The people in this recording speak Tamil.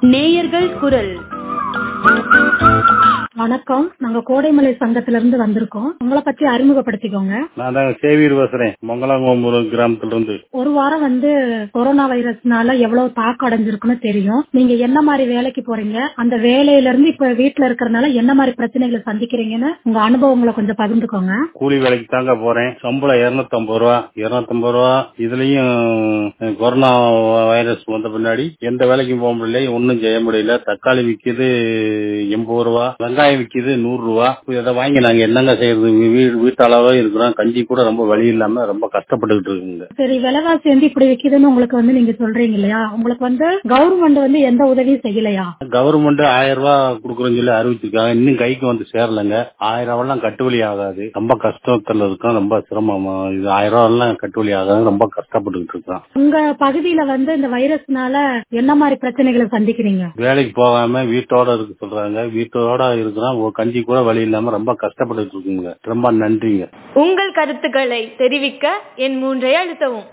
நேயர்கள் குரல் வணக்கம் நாங்க கோடைமலை சங்கத்துல இருந்து வந்திருக்கோம் உங்களை பத்தி அறிமுகப்படுத்திக்கோங்க நான் தான் சேவியர் பேசுறேன் மங்களாங்கோம்புரம் கிராமத்துல இருந்து ஒரு வாரம் வந்து கொரோனா வைரஸ்னால எவ்வளவு தாக்கம் அடைஞ்சிருக்குன்னு தெரியும் நீங்க என்ன மாதிரி வேலைக்கு போறீங்க அந்த வேலையில இருந்து இப்ப வீட்டுல இருக்கறதுனால என்ன மாதிரி பிரச்சனைகளை சந்திக்கிறீங்கன்னு உங்க அனுபவங்களை கொஞ்சம் பகிர்ந்துக்கோங்க கூலி வேலைக்கு தாங்க போறேன் சம்பளம் இருநூத்தி ஐம்பது ரூபா இருநூத்தி ஐம்பது ரூபா இதுலயும் அஹ், கொரோனா வைரஸ் வந்த பின்னாடி எந்த வேலைக்கும் போக முடியல ஒன்னும் செய்ய முடியல தக்காளி விக்குது எண்பது ரூபா வெங்காயம் விக்குது நூறு ரூபா இதை வாங்கி நாங்க என்னங்க செய்யறது வீ- வீட்டாளவே இருக்கிறோம் கஞ்சி கூட ரொம்ப வழி இல்லாம ரொம்ப கஷ்டப்பட்டுக்கிட்டு இருக்குங்க சரி விலைவாசி வந்து இப்படி விக்குதுன்னு உங்களுக்கு வந்து நீங்க சொல்றீங்க இல்லையா உங்களுக்கு வந்து கவர்மெண்ட் வந்து எந்த உதவியும் செய்யலையா கவர்மெண்ட் ஆயிரம் ரூபாய் கொடுக்குறோன்னு சொல்லி அறிவிச்சிருக்காங்க இன்னும் கைக்கு வந்து சேரலங்க ஆயிரம் ரூபாய் எல்லாம் கட்டுவலி ஆகாது ரொம்ப கஷ்டத்துல இருக்கோம் ரொம்ப சிரமமா இது ஆயிரம் ரூபாய் எல்லாம் கட்டுவலி ஆகாது ரொம்ப கஷ்டப்பட்டுக்கிட்டு இருக்கோம் உங்க பகுதியில வந்து இந்த வைரஸ்னால என்ன மாதிரி பிரச்சனைகளை சந்திக்கிறீங்க வேலைக்கு போகாம வீட்டோட இருக்க சொல்றாங்க வீட்டோட இருக்கிறோம் ஒரு கஞ்சி கூட வழி இல்லாம ரொம்ப கஷ்டப்பட்டுட்டு இருக்குங்க ரொம்ப நன்றிங்க உங்கள் கருத்துக்களை தெரிவிக்க என் மூன்றை அழுத்தவும்